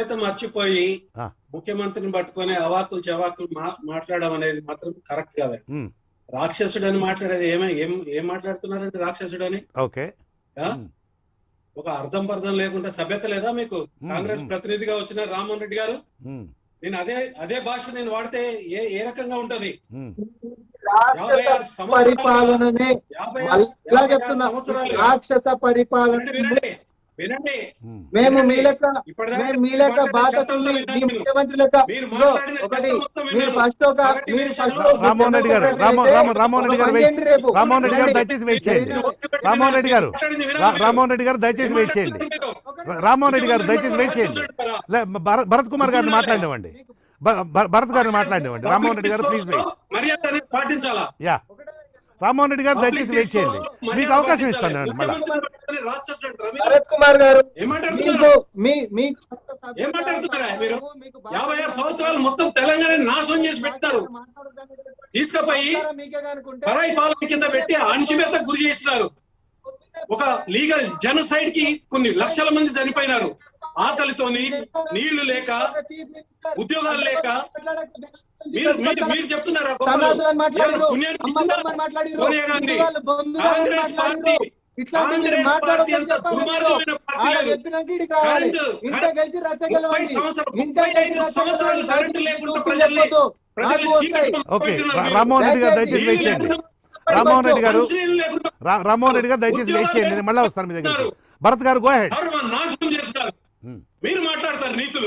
సభ్యత మర్చిపోయి ఆ. ముఖ్యమంత్రిని పట్టుకొని అవాకులు చవాకులు మా- మాట్లాడడం అనేది మాత్రం కరెక్ట్ కాదండి ఉమ్, రాక్షసుడు అని మాట్లాడేది ఏమే ఏం ఏం మాట్లాడుతున్నారండి రాక్షసుడు అని ఓకే ఆ? ఉమ్, ఒక అర్థం పర్థం లేకుండా సభ్యత లేదా మీకు ఉమ్, కాంగ్రెస్ ఉమ్, ప్రతినిధిగా వచ్చిన రామ్మోహన్ రెడ్డి గారు ఉమ్, నేను అదే అదే భాష నేను వాడితే ఏ ఏ రకంగా ఉంటది ఉమ్, యాభై ఆరు రాక్షస సంవత్సరాలు పరిపాలననే యాభై మళ్ళీ ఆరు- ఇలా యాభై ఆరు చెప్తున్నా సంవత్సరాలు రాక్షస పరిపాలన వినండి వినండి వినండి ఉమ్. మేము మీ లెక్క ఇప్పటిదాకా మేము మీ లెక్క మాట్లాడిన బాధ్యత చట్టంలో ఉంది విన్నాను మీ నేను. ముఖ్యమంత్రి లెక్క మీరు ఇదిగో, మాట్లాడిన ఒకటి చట్టం మొత్తం మీరు విన్నాను. ఫస్ట్ ఒక ఒకటి మీరు మీరు ఫస్ట్ చదువు- రామ్మోహన్ రెడ్డి గారు రామో రామో రామ్మోహన్ రెడ్డి గారు వెయిట్ రేపు రామ్మోహన్ రెడ్డి గారు వినండి. దయచేసి వెయిట్ చేయండి నేను ఒక్క పెట్టి రామ్మోహన్ రెడ్డి గారు మాట్లాడింది వినాలి రా- మీరు. రామ్మోహన్ రెడ్డి గారు దయచేసి ఏం వెయిట్ చేయండి మాట్లాడుతున్నారు మీరు? రామ్మోహన్ రెడ్డి గారు దయచేసి వెయిట్ చేయండి రాక్షసుడు లే, భర- భరత్ కుమార్ గారిని మాట్లాడినివ్వండి భ- భ- భరత్ గారిని మాట్లాడినివ్వండి రామ్మోహన్ రెడ్డి గారు ప్లీజ్ వెయిట్ మర్యాద అనేది పాటించాలా యా రామ్మోహన్ రెడ్డి గారు దయచేసి వెయిట్ చేయండి మీకు అవకాశం ఇస్తాను నేను మళ్ళా రాక్షసుడు అంటారా మీరు? భరత్ కుమార్ గారు ఏం మీకు మాట్లాడుతున్నారు మీ మీ ఏం మాట్లాడుతున్నారా మీరు? యాభై ఆరు సంవత్సరాలు మొత్తం తెలంగాణ నాశనం చేసి పెట్టినారు తీసుకుపోయి మీకే కనుకుంటే పరాయి పాలన కింద పెట్టి అణచివేత గురి చేసినారు ఒక లీగల్ జనసైడ్ కి కొన్ని లక్షల మంది చనిపోయినారు ఆకలితోని నీళ్లు లేక ఉద్యోగాలు లేక మీరు మీరు మీరు చెప్తున్నారా గొప్పలు? ఏమన్నా పుణ్యానికి ఇచ్చిందా? సోనియా గాంధీ కాంగ్రెస్ పార్టీ కాంగ్రెస్ పార్టీ అంత దుర్మార్గమైన పార్టీ లేదు కరెంటు ముప్పై సంవత్సరాలు ముప్పై ఐదు సంవత్సరాలు కరెంటు లేకుండా ప్రజల్ని ప్రజల్ని చీకటి ఓకే రా- రామ్మోహన్ రెడ్డి గారు దయచేసి వెయిట్ చేయండి రామ్మోహన్ రెడ్డి గారు రా- రామ్మోహన్ రెడ్డి గారు దయచేసి వెయిట్ చేయండి నేను మళ్ళీ వస్తాను మీ దగ్గర భరత్ గారు గో హెడ్ నాశనం చేస్తున్నారు మీరు మాట్లాడతారు నీతులు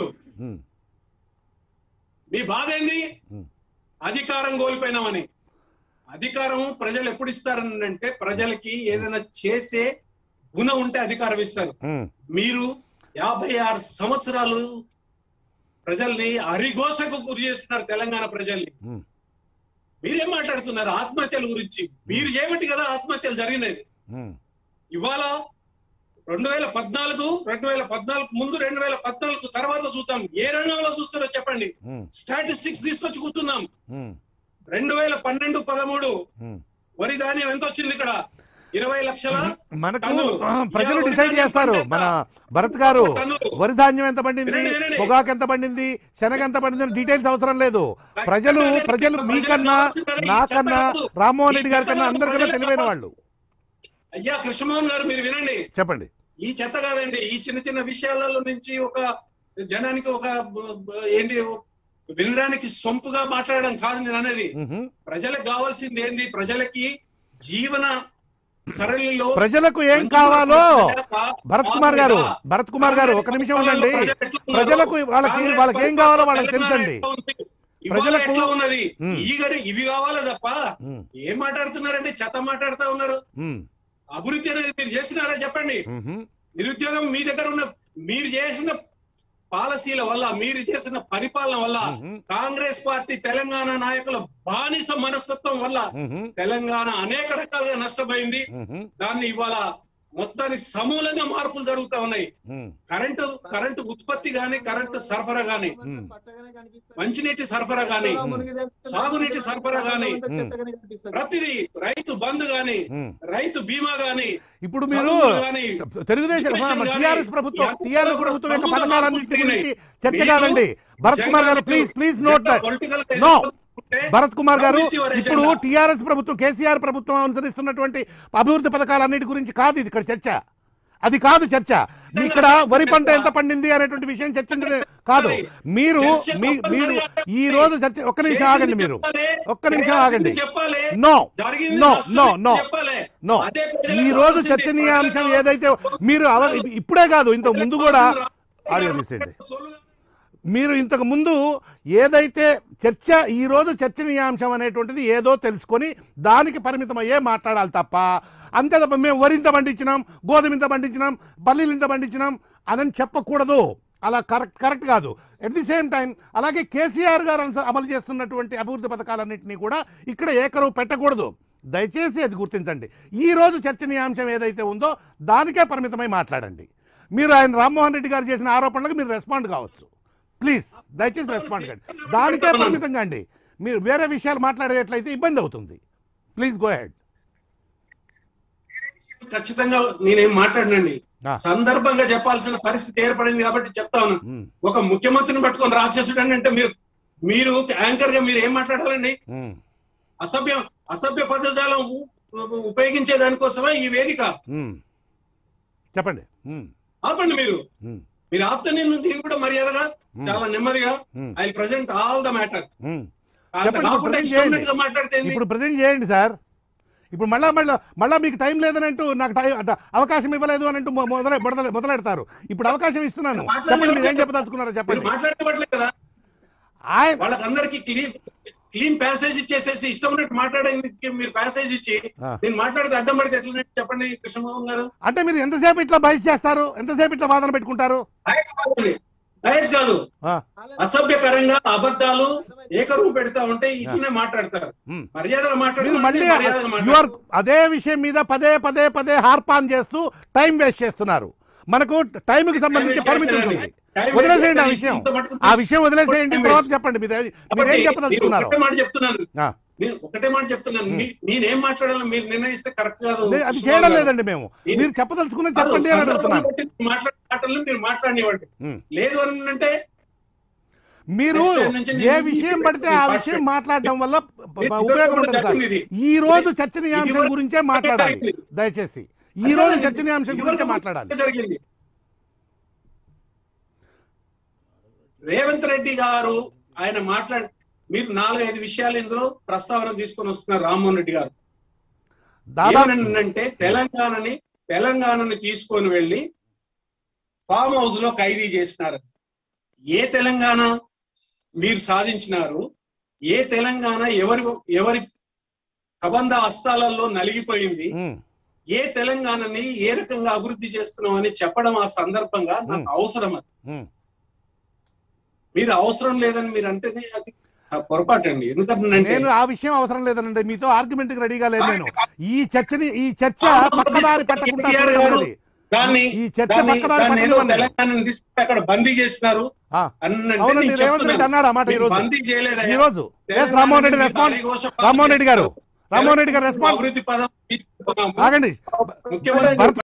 మీ బాధ ఏంది అధికారం కోల్పోయినామని అధికారం ప్రజలు ఎప్పుడు ఇస్తారనంటే ప్రజలకి ఏదైనా చేసే గుణం ఉంటే అధికారం ఇస్తారు మీరు యాభై ఆరు సంవత్సరాలు ప్రజల్ని అరిగోసకు గురి చేస్తున్నారు తెలంగాణ ప్రజల్ని మీరేం మాట్లాడుతున్నారు ఆత్మహత్యల గురించి మీరు చేయబట్టి కదా ఆత్మహత్యలు జరిగినది ఇవాళ రెండు వేల పద్నాలుగు రెండు వేల పద్నాలుగు ముందు రెండు వేల పద్నాలుగు తర్వాత చూద్దాం ఏ రంగంలో చూస్తారో చెప్పండి స్టాటిస్టిక్స్ తీసుకొచ్చి కూర్చున్నాం రెండు వేల పన్నెండు పదమూడు వరి ధాన్యం ఎంత వచ్చింది ఇక్కడ ఇరవై లక్షల మనకు టన్నులు. ఆ, ప్రజలు ఇవాళ వరి డిసైడ్ ధాన్యం చేస్తారు పంట ఎంత? మన భరత్ గారు టన్నులు. వరి ధాన్యం ఎంత పండింది వినండి, వినండి. పొగాకు ఎంత పండింది శనగ ఎంత పండింది అని డీటెయిల్స్ అవసరం లేదు ప్రజలు ఖచ్చితంగా ప్రజలు ప్రజలు మీకన్నా కావాల్సింది నాకన్నా చెప్పలేదు. రామ్మోహన్ రెడ్డి గారి ఈ కన్నా అందరికన్నా ప్రజలకు తెలివైన కావాల్సింది. వాళ్ళు అయ్యా కృష్ణమోహన్ గారు మీరు వినండి చెప్పండి ఈ చెత్త కాదండి ఈ చిన్న చిన్న విషయాలలో నుంచి ఒక జనానికి ఒక బ- బ- ఏంటి వినడానికి సొంపుగా మాట్లాడడం కాదు నేను అనేది మ్హూ. ప్రజలకు కావాల్సింది ఏంది ప్రజలకి జీవన సరళిలో ప్రజలకు ఏం మంచి కావాలో మార్పు వచ్చేలా భరత్ కుమార్ గారు కావాలా? భరత్ కుమార్ గారు ఒక నిమిషం ఉండండి ప్రజలకు వాళ్ళకి వాళ్ళకి ఏం కావాలో వాళ్ళకి తెలుసండి ప్రజలకు ప్రజలకు- ఎట్లా ఉన్నది ఉమ్. ఈ గరి ఇవి కావాలా తప్ప ఉమ్, ఏం మాట్లాడుతున్నారండి చెత్త మాట్లాడుతా ఉన్నారు ఉమ్, అభివృద్ధి అనేది మీరు చేసినారా చెప్పండి మ్హూ. నిరుద్యోగం మీ దగ్గర ఉన్న మీరు చేసిన పాలసీల వల్ల మీరు చేసిన పరిపాలన వల్ల మ్హూ. కాంగ్రెస్ పార్టీ తెలంగాణ నాయకుల బానిస మనస్తత్వం వల్ల మ్హూ. తెలంగాణ అనేక రకాలుగా నష్టపోయింది మ్హూ. దాన్ని ఇవాళ మొత్తానికి సమూలంగా మార్పులు జరుగుతా ఉన్నాయి మ్, కరెంటు కరెంటు ఉత్పత్తి గాని కరెంటు సరఫరా గాని మ్. మంచినీటి సరఫరా గాని సాగునీటి సరఫరా గాని ప్రతిదీ రైతు బంధు గాని మ్. రైతు బీమా గాని ఇప్పుడు మీరు చదువులు గాని, తెలుగుదేశం education గాని, టిఆర్ఎస్ ప్రభుత్వం ఇవన్నీ టిఆర్ఎస్ కూడా ప్రభుత్వం యొక్క సమూల పథకాలన్నింటి మార్పులు గురించి చర్చ మీరు కాదండి Bharat Kumar garu please please note that political no Bharat Kumar garu అభివృద్ధి వారి ఇప్పుడు ఎజెండా. టిఆర్ఎస్ ప్రభుత్వం కేసీఆర్ ప్రభుత్వం అనుసరిస్తున్నటువంటి అభివృద్ధి పథకాలన్నిటి గురించి కాదు ఇది ఇక్కడ చర్చ అది కాదు చర్చ మీ ఇక్కడ వరి పంట ఎంత పండింది అనేటువంటి విషయం చర్చించడం కాదు మీరు మీ మీరు ఈ రోజు చర్చ ఒక్క నిమిషం ఆగండి మీరు ఒక్క నిమిషం ఆగండి no no no no no ఈ రోజు చర్చనీయాంశం ఏదైతే మీరు అవ- ఇప్పుడే కాదు ఇంతకు ముందు కూడా ఆడియో తీసేయండి మీరు ఇంతకు ముందు ఏదైతే చర్చ ఈ రోజు చర్చనీయాంశం అనేటువంటిది ఏదో తెలుసుకొని దానికి పరిమితం అయ్యే మాట్లాడాలి తప్ప అంతే తప్ప మేము వరి ఇంత పండించినాం గోధుమ ఇంత పండించినాం పల్లీలు ఇంత పండించినాం అని చెప్పకూడదు అలా కరెక్ట్ కరెక్ట్ కాదు ఎట్ ది సేమ్ టైం అలాగే కేసీఆర్ గారు అను- అమలు చేస్తున్నటువంటి అభివృద్ధి పథకాలన్నింటినీ కూడా ఇక్కడ ఏకరువు పెట్టకూడదు దయచేసి అది గుర్తించండి ఈ రోజు చర్చనీయాంశం ఏదైతే ఉందో దానికే పరిమితమై మాట్లాడండి మీరు ఆయన రామ్మోహన్ రెడ్డి గారు చేసిన ఆరోపణలకు మీరు రెస్పాండ్ కావచ్చు ప్లీజ్ దయచేసి రెస్పాండ్ కండి దానికే పరిమితంగా అండి మీరు వేరే విషయాలు మాట్లాడేట్లయితే ఇబ్బంది అవుతుంది ప్లీజ్ గో హెడ్ ఖచ్చితంగా నేనేం మాట్లాడనండి ఆ. సందర్భంగా చెప్పాల్సిన పరిస్థితి ఏర్పడింది కాబట్టి చెప్తా ఉన్నాను ఉమ్, ఒక ముఖ్యమంత్రిని పట్టుకొని రాక్షసుడు అని అంటే మీరు మీరు యాంకర్ గా మీరు ఏం మాట్లాడాలండి ఉమ్, అసభ్యం అసభ్య పదజాలం ఉ- ఉపయోగించే దానికోసమే ఈ వేదిక ఉమ్. చెప్పండి ఉమ్, ఆపండి మీరు ఉమ్, మీరు ఆపితే నేను నేను కూడా మర్యాదగా ఉమ్, చాలా నెమ్మదిగా um, I present all the matter um. అంత చెప్పండి, కాకుండా present ఇష్టం చేయండి. ఉన్నట్టుగా మాట్లాడితే ఏంది? ఇప్పుడు ప్రజెంట్ చేయండి సార్ ఇప్పుడు మళ్ళా మళ్ళా మళ్ళా మీకు టైం లేదని అంటూ నాకు టైం అట- అవకాశం ఇవ్వలేదు అని అంటూ మొ- మొదలె మొదలె మొదలెడతారు ఇప్పుడు అవకాశం ఇస్తున్నాను చెప్పండి మీరు ఏం చెప్పదలుచుకున్నారో మీరు చెప్పండి మాట్లాడేవట్లేదు కదా ఆయన వాళ్ళకి అందరికి క్లీన్ క్లీన్ ప్యాసేజ్ ఇచ్చేసేసి ఇష్టం ఉన్నట్టు మాట్లాడేందుకు మీరు ప్యాసేజ్ ఇచ్చి ఆ. నేను మాట్లాడితే అడ్డం పడితే ఎట్లా చెప్పండి కృష్ణమోహన్ గారు అంటే మీరు ఎంతసేపు ఇట్లా బయట చేస్తారు ఎంతసేపు ఇట్లా వాదన పెట్టుకుంటారు దయచేసి కాదండి. దయచేసి కాదు ఆ, అసభ్యకరంగా అబద్ధాలు ఏకరువు పెడతా ఉంటే ఇట్లనే మాట్లాడతారు ఉమ్. మర్యాదగా మీరు మళ్ళీ మాట్లాడాలి మర్యాదగా యు ఆర్ మాట్లాడాలి అదే విషయం మీద పదే పదే పదే హార్పాన్ చేస్తూ టైం వేస్ట్ చేస్తున్నారు మనకు టైంకి సంబంధించి పరిమితి ఉంటుంది టైం వదిలేసేయండి ఆ వేస్ట్ విషయం ఇంత మటుకు ఆ విషయం వదిలేసేయండి టైం తర్వాత వేస్ట్. చెప్పండి మీరు మీరు కాబట్టి ఏం నేను చెప్పదలుచుకున్నారు ఒకటే మాట చెప్తున్నాను ఆ. నేను ఒకటే మాట చెప్తున్నాను మీ- నేనేం మాట్లాడాలో మీరు నిర్ణయిస్తే కరెక్ట్ కాదు లే, అది కృష్ణమోహన్ చేయడం గారు. లేదండి మేము నేను- మీరు చెప్పదలుచుకున్నది కాదు, చెప్పండి అని సందర్భాన్ని అడుగుతున్నాను బట్టి మీరు మాట్లాడే మాటలను మీరు మాట్లాడినివ్వండి ఉమ్. లేదు అని అంటే మీరు Next time నుంచి ఏ నేను విషయం మీకు పడితే ఆ మీకు విషయం మాట్లాడడం వల్ల ప- ఇది ప- ఇదివరకు ఉపయోగం కూడా ఉంటుంది సార్ జరిగింది ఇది. ఈ రోజు ఇది- చర్చనీయాంశం ఇదివరకు గురించే మాట్లాడాలి జరిగింది. దయచేసి ఈ రోజు అదేనండి. చర్చనీయాంశం ఇదివరకు గురించే కూడా మాట్లాడాలి జరిగింది రేవంత్ రెడ్డి గారు ఆయన మాట్లాడి మీరు నాలుగైదు విషయాలు ఇందులో ప్రస్తావన తీసుకొని వస్తున్నారు రామ్మోహన్ రెడ్డి గారు దాదాపు ఏమనంటే తెలంగాణని తెలంగాణని తీసుకొని వెళ్ళి ఫామ్ హౌస్ లో ఖైదీ చేసినారు ఏ తెలంగాణ మీరు సాధించినారు ఏ తెలంగాణ ఎవరి ఎవరి కబంధ హస్తాలలో నలిగిపోయింది ఉమ్, ఏ తెలంగాణని ఏ రకంగా అభివృద్ధి చేస్తున్నాం అని చెప్పడం ఆ సందర్భంగా నాకు అవసరం అది ఉమ్. మీరు అవసరం లేదని మీరు అంటేనే అది పొరపాటు అండి ఎందుకంటే నేను ఆ విషయం అవసరం లేదనండి మీతో ఆర్గ్యుమెంట్ కి రెడీగా లేదు నేను ఈ చర్చని ఈ చర్చ పక్కదారి పట్టకుండా కేసీఆర్ గారు చూడండి. దాన్ని ఈ చర్చ దాన్ని పక్కదారి దాన్ని ఏదో పట్టనివ్వండి. తెలంగాణని తీసుకుని అక్కడ బందీ చేసినారు ఆ, అన్నంటే అవునండి నేను రేవంత్ రెడ్డి చెప్తున్నాను. అన్నాడు ఆ మాట ఈ మీరు రోజు బందీ చేయలేదా ఈ రోజు ఎస్ రామ్మోహన్ రెడ్డి రెస్పాన్స్ రామ్మోహన్ రెడ్డి గారు రామ్మోహన్ రెడ్డి గారు రెస్పాన్స్ అభివృద్ధి పదం తీసుకున్నాము ఆగండి ముఖ్యమంత్రి భరత్